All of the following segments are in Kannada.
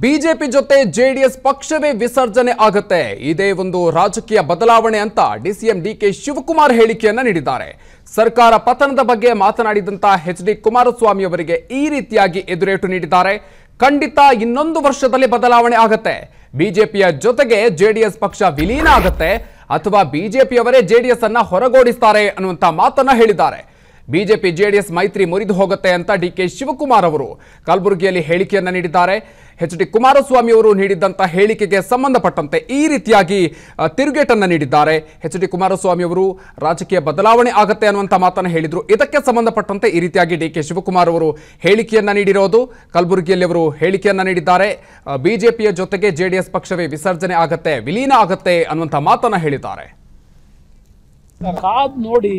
ಬಿಜೆಪಿ ಜೊತೆ ಜೆಡಿಎಸ್ ಪಕ್ಷವೇ ವಿಸರ್ಜನೆ ಆಗುತ್ತೆ ಇದೇ ಒಂದು ರಾಜಕೀಯ ಬದಲಾವಣೆ ಅಂತ ಡಿಸಿಎಂ ಡಿಕೆ ಶಿವಕುಮಾರ್ ಹೇಳಿಕೆಯನ್ನ ನೀಡಿದ್ದಾರೆ ಸರ್ಕಾರ ಪತನದ ಬಗ್ಗೆ ಮಾತನಾಡಿದಂತ ಎಚ್ ಡಿ ಕುಮಾರಸ್ವಾಮಿ ಅವರಿಗೆ ಈ ರೀತಿಯಾಗಿ ಎದುರೇಟು ನೀಡಿದ್ದಾರೆ ಖಂಡಿತ ಇನ್ನೊಂದು ವರ್ಷದಲ್ಲಿ ಬದಲಾವಣೆ ಆಗತ್ತೆ ಬಿಜೆಪಿಯ ಜೊತೆಗೆ ಜೆಡಿಎಸ್ ಪಕ್ಷ ವಿಲೀನ ಆಗತ್ತೆ ಅಥವಾ ಬಿಜೆಪಿಯವರೇ ಜೆಡಿಎಸ್ ಅನ್ನ ಹೊರಗೋಡಿಸ್ತಾರೆ ಅನ್ನುವಂತ ಮಾತನ್ನ ಹೇಳಿದ್ದಾರೆ ಬಿಜೆಪಿ ಜೆಡಿಎಸ್ ಮೈತ್ರಿ ಮುರಿದು ಹೋಗುತ್ತೆ ಅಂತ ಡಿ ಕೆ ಶಿವಕುಮಾರ್ ಅವರು ಕಲಬುರಗಿಯಲ್ಲಿ ಹೇಳಿಕೆಯನ್ನ ನೀಡಿದ್ದಾರೆ ಎಚ್ ಡಿ ಕುಮಾರಸ್ವಾಮಿ ಅವರು ನೀಡಿದಂತ ಹೇಳಿಕೆಗೆ ಸಂಬಂಧಪಟ್ಟಂತೆ ಈ ರೀತಿಯಾಗಿ ಆ, ತಿರುಗೇಟನ್ನ ನೀಡಿದ್ದಾರೆ ಎಚ್ ಡಿ ಕುಮಾರಸ್ವಾಮಿ ಅವರು ರಾಜಕೀಯ ಬದಲಾವಣೆ ಆಗತ್ತೆ ಅನ್ನುವಂತ ಮಾತನ್ನ ಹೇಳಿದ್ರು ಇದಕ್ಕೆ ಸಂಬಂಧಪಟ್ಟಂತೆ ಈ ರೀತಿಯಾಗಿ ಡಿ ಕೆ ಶಿವಕುಮಾರ್ ಅವರು ಹೇಳಿಕೆಯನ್ನ ನೀಡಿರೋದು ಕಲಬುರಗಿಯಲ್ಲಿ ಅವರು ಹೇಳಿಕೆಯನ್ನ ನೀಡಿದ್ದಾರೆ ಬಿಜೆಪಿಯ ಜೊತೆಗೆ ಜೆಡಿಎಸ್ ಪಕ್ಷವೇ ವಿಸರ್ಜನೆ ಆಗತ್ತೆ ವಿಲೀನ ಆಗತ್ತೆ ಅನ್ನುವಂತ ಮಾತನ್ನ ಹೇಳಿದ್ದಾರೆ ಕಾದ್ ನೋಡಿ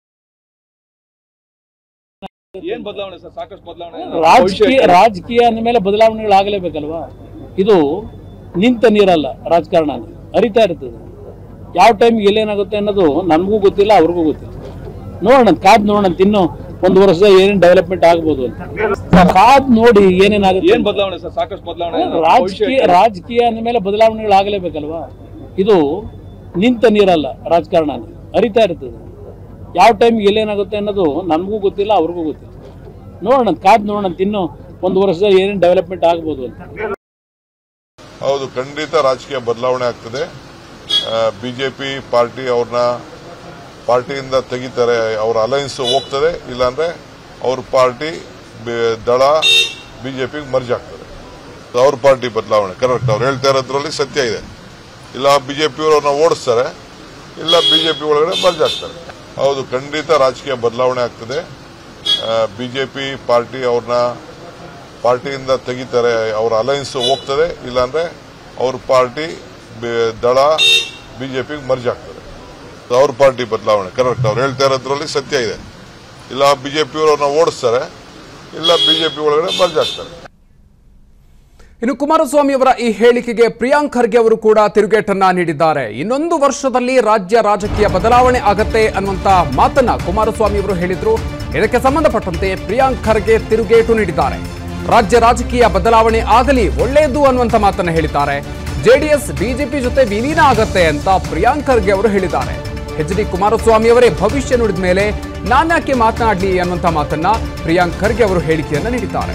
ಏನ್ ಬದಲಾವಣೆ ಸರ್ ಸಾಕಷ್ಟು ಬದಲಾವಣೆ ರಾಜಕೀಯ ರಾಜಕೀಯ ಅಂದಮೇಲೆ ಬದಲಾವಣೆಗಳಾಗಲೇಬೇಕಲ್ವಾ ಇದು ನಿಂತ ನೀರಲ್ಲ ರಾಜಕಾರಣ ಅಂದ್ರೆ. ಹರಿತಾ ಇರ್ತದೆ ಯಾವ ಟೈಮ್ಗೆ ಎಲ್ಲೇನಾಗುತ್ತೆ ಅನ್ನೋದು ನಮಗೂ ಗೊತ್ತಿಲ್ಲ ಅವ್ರಿಗೂ ಗೊತ್ತಿಲ್ಲ ನೋಡೋಣ ಕಾದ್ ನೋಡೋಣ ಇನ್ನು ಒಂದು ವರ್ಷ ಏನೇನ್ ಡೆವಲಪ್ಮೆಂಟ್ ಆಗ್ಬೋದು ಅಂತ ಕಾದ್ ನೋಡಿ ಏನೇನಾಗುತ್ತೆ ಏನ್ ಬದಲಾವಣೆ ಸರ್ ಸಾಕಷ್ಟು ಬದಲಾವಣೆ ರಾಜಕೀಯ ರಾಜಕೀಯ ಅಂದಮೇಲೆ ಬದಲಾವಣೆಗಳಾಗಲೇಬೇಕಲ್ವಾ ಇದು ನಿಂತ ನೀರಲ್ಲ ರಾಜಕಾರಣ ಅಂದ್ರೆ. ಹರಿತಾ ಇರ್ತದೆ ಯಾವ ಟೈಮ್ಗೆ ಎಲ್ಲೇನಾಗುತ್ತೆ ಅನ್ನೋದು ನಮಗೂ ಗೊತ್ತಿಲ್ಲ ಅವ್ರಿಗೂ ಗೊತ್ತಿಲ್ಲ ನೋಡೋಣ ಕಾದ್ ನೋಡೋಣ ಇನ್ನು ಒಂದು ವರ್ಷ ಏನೇನ್ ಡೆವಲಪ್ಮೆಂಟ್ ಆಗ್ಬೋದು ಅಂತ ಹೌದು ಖಂಡಿತ ರಾಜಕೀಯ ಬದಲಾವಣೆ ಆಗ್ತದೆ ಬಿಜೆಪಿ ಪಾರ್ಟಿ ಅವ್ರನ್ನ ಪಾರ್ಟಿಯಿಂದ ತೆಗಿತಾರೆ ಅವ್ರ ಅಲಯನ್ಸ್ ಹೋಗ್ತದೆ ಇಲ್ಲಾಂದ್ರೆ ಅವ್ರ ಪಾರ್ಟಿ ಬೆ- ದಳ ಬಿಜೆಪಿಗೆ ಮರ್ಜ್ ಆಗ್ತದೆ ಅವ್ರ ಪಾರ್ಟಿ ಬದಲಾವಣೆ ಕರೆಕ್ಟ್ ಅವ್ರು ಹೇಳ್ತಾ ಇರೋದ್ರಲ್ಲಿ ಸತ್ಯ ಇದೆ ಇಲ್ಲ ಬಿಜೆಪಿಯವರು ಅವ್ರನ್ನ ಓಡಿಸ್ತಾರೆ ಇಲ್ಲ ಬಿಜೆಪಿ ಒಳಗಡೆ ಮರ್ಜ್ ಆಗ್ತಾರೆ ಹೌದು ಖಂಡಿತ ರಾಜಕೀಯ ಬದಲಾವಣೆ ಆಗ್ತದೆ ಬಿಜೆಪಿ ಪಾರ್ಟಿ ಅವ್ರನ್ನ ಪಾರ್ಟಿಯಿಂದ ತೆಗಿತಾರೆ ಅವ್ರ ಅಲಯನ್ಸ್ ಹೋಗ್ತದೆ ಇಲ್ಲಾಂದ್ರೆ ಅವ್ರ ಪಾರ್ಟಿ ಬೆ- ದಳ ಬಿಜೆಪಿಗೆ ಮರ್ಜ್ ಆಗ್ತದೆ ಅವ್ರ ಪಾರ್ಟಿ ಬದಲಾವಣೆ ಕರೆಕ್ಟ್ ಅವ್ರು ಹೇಳ್ತಾ ಇರೋದ್ರಲ್ಲಿ ಸತ್ಯ ಇದೆ ಇಲ್ಲ ಬಿಜೆಪಿಯವರು ಅವ್ರನ್ನ ಓಡಿಸ್ತಾರೆ ಇಲ್ಲ ಬಿಜೆಪಿ ಒಳಗಡೆ ಮರ್ಜ್ ಆಗ್ತಾರೆ ಇನ್ನು ಕುಮಾರಸ್ವಾಮಿ ಅವರ ಈ ಹೇಳಿಕೆಗೆ ಪ್ರಿಯಾಂಕ್ ಖರ್ಗೆ ಅವರು ಕೂಡ ತಿರುಗೇಟನ್ನ ನೀಡಿದ್ದಾರೆ ಇನ್ನೊಂದು ವರ್ಷದಲ್ಲಿ ರಾಜ್ಯ ರಾಜಕೀಯ ಬದಲಾವಣೆ ಆಗತ್ತೆ ಅನ್ನುವಂತ ಮಾತನ್ನ ಕುಮಾರಸ್ವಾಮಿ ಅವರು ಹೇಳಿದ್ರು ಇದಕ್ಕೆ ಸಂಬಂಧಪಟ್ಟಂತೆ ಪ್ರಿಯಾಂಕ್ ಖರ್ಗೆ ತಿರುಗೇಟು ನೀಡಿದ್ದಾರೆ ರಾಜ್ಯ ರಾಜಕೀಯ ಬದಲಾವಣೆ ಆಗಲಿ ಒಳ್ಳೆಯದು ಅನ್ನುವಂತ ಮಾತನ್ನ ಹೇಳಿದ್ದಾರೆ ಜೆಡಿಎಸ್ ಬಿಜೆಪಿ ಜೊತೆ ವಿಲೀನ ಆಗತ್ತೆ ಅಂತ ಪ್ರಿಯಾಂಕ್ ಖರ್ಗೆ ಅವರು ಹೇಳಿದ್ದಾರೆ ಎಚ್ ಡಿ ಕುಮಾರಸ್ವಾಮಿ ಅವರೇ ಭವಿಷ್ಯ ನುಡಿದ ಮೇಲೆ ನಾನ್ಯಾಕೆ ಮಾತನಾಡಲಿ ಅನ್ನುವಂತ ಮಾತನ್ನ ಪ್ರಿಯಾಂಕ್ ಖರ್ಗೆ ಅವರು ಹೇಳಿಕೆಯನ್ನ ನೀಡಿದ್ದಾರೆ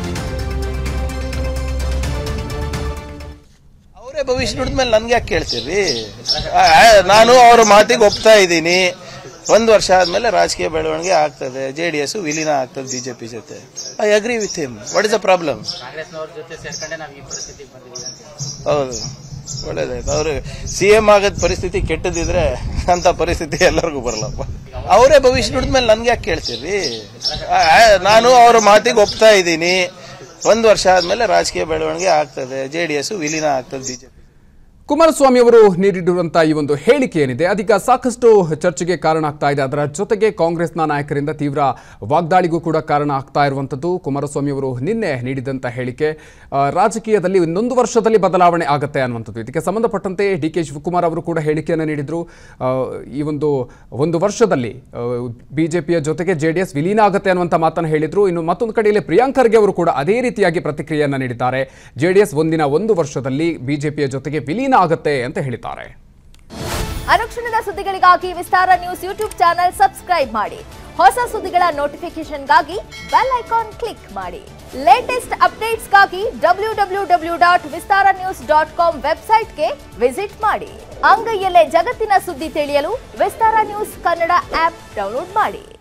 ಅವರೇ ಭವಿಷ್ಯ ನುಡಿದ್ಮೇಲೆ ನನ್ಗೆ ಯಾಕೆ ಕೇಳ್ತೀರಿ ಆ, ನಾನು ಅವ್ರ ಮಾತಿಗೆ ಒಪ್ತಾ ಇದ್ದೀನಿ ಒಂದು ವರ್ಷ ಆದ್ಮೇಲೆ ರಾಜಕೀಯ ಬೆಳವಣಿಗೆ ಆಗ್ತದೆ ಜೆ ಡಿ ಎಸ್ ವಿಲೀನ ಆಗ್ತದೆ ಬಿಜೆಪಿ ಜೊತೆ I agree with him what is the problem ಕಾಂಗ್ರೆಸ್ನವ್ರ ಜೊತೆ ಸೇರ್ಕೊಂಡೆ ನಾವು ಈ ಪರಿಸ್ಥಿತಿಗೆ ಬಂದಿದ್ದೀವಿ ಅಂತ ಹೌದು ಒಳ್ಳೇದಾಯ್ತು ಅವ್ರು ಸಿ ಎಂ ಆಗದ ಪರಿಸ್ಥಿತಿ ಕೆಟ್ಟದಿದ್ರೆ ಅಂತ ಪರಿಸ್ಥಿತಿ ಎಲ್ಲರಿಗೂ ಬರಲ್ಲಪ್ಪ ಅವರೇ ಭವಿಷ್ಯ ನುಡಿದ್ಮೇಲೆ ನನ್ಗೆ ಯಾಕೆ ಕೇಳ್ತೀರಿ ಆ, ನಾನು ಅವ್ರ ಮಾತಿಗೆ ಒಪ್ತಾ ಇದ್ದೀನಿ ಒಂದು ವರ್ಷ ಆದ್ಮೇಲೆ ರಾಜಕೀಯ ಬೆಳವಣಿಗೆ ಆಗ್ತದೆ ಜೆ ಡಿ ಎಸ್ ವಿಲೀನ ಆಗ್ತದೆ ಬಿಜೆಪಿ ಕುಮಾರಸ್ವಾಮಿ ಅವರು ನೀಡಿರುವಂತಹ ಈ ಒಂದು ಹೇಳಿಕೆ ಏನಿದೆ ಅದೀಗ ಸಾಕಷ್ಟು ಚರ್ಚೆಗೆ ಕಾರಣ ಆಗ್ತಾ ಇದೆ ಅದರ ಜೊತೆಗೆ ಕಾಂಗ್ರೆಸ್ನ ನಾಯಕರಿಂದ ತೀವ್ರ ವಾಗ್ದಾಳಿಗೂ ಕೂಡ ಕಾರಣ ಆಗ್ತಾ ಇರುವಂಥದ್ದು ಕುಮಾರಸ್ವಾಮಿ ಅವರು ನಿನ್ನೆ ನೀಡಿದಂಥ ಹೇಳಿಕೆ ಆ, ರಾಜಕೀಯದಲ್ಲಿ ಇನ್ನೊಂದು ವರ್ಷದಲ್ಲಿ ಬದಲಾವಣೆ ಆಗುತ್ತೆ ಅನ್ನುವಂಥದ್ದು ಇದಕ್ಕೆ ಸಂಬಂಧಪಟ್ಟಂತೆ ಡಿ ಕೆ ಶಿವಕುಮಾರ್ ಅವರು ಕೂಡ ಹೇಳಿಕೆಯನ್ನು ನೀಡಿದ್ರು ಆ, ಈ ಒಂದು ಒಂದು ವರ್ಷದಲ್ಲಿ ಬಿಜೆಪಿಯ ಜೊತೆಗೆ ಜೆ ಡಿ ಎಸ್ ವಿಲೀನ ಆಗುತ್ತೆ ಅನ್ನುವಂಥ ಮಾತನ್ನು ಹೇಳಿದ್ರು ಇನ್ನು ಮತ್ತೊಂದು ಕಡೆಯಲ್ಲಿ ಪ್ರಿಯಾಂಕ್ ಖರ್ಗೆ ಅವರು ಕೂಡ ಅದೇ ರೀತಿಯಾಗಿ ಪ್ರತಿಕ್ರಿಯೆಯನ್ನು ನೀಡಿದ್ದಾರೆ ಜೆ ಡಿ ಎಸ್ ಒಂದಿನ ಒಂದು ವರ್ಷದಲ್ಲಿ ಬಿಜೆಪಿಯ ಜೊತೆಗೆ ವಿಲೀನ ಆಗುತ್ತೆ ಅಂತ ಹೇಳಿದ್ದಾರೆ ಅನುಕ್ಷಣದ ಸುದ್ದಿಗಳಿಗಾಗಿ Vistara news YouTube channel subscribe ಮಾಡಿ ಹೊಸ ಸುದ್ದಿಗಳ ನೋಟಿಫಿಕೇಶನ್ಗಾಗಿ ಬೆಲ್ ಐಕಾನ್ ಕ್ಲಿಕ್ ಮಾಡಿ ಲೇಟೆಸ್ಟ್ ಅಪ್ಡೇಟ್ಸ್ಗಾಗಿ W W W dot Vistara news dot com ವೆಬ್ಸೈಟ್ಗೆ ವಿಸಿಟ್ ಮಾಡಿ ಅಂಗೈಯಲ್ಲೇ ಜಗತ್ತಿನ ಸುದ್ದಿ ತಿಳಿಯಲು Vistara news Kannada app download ಮಾಡಿ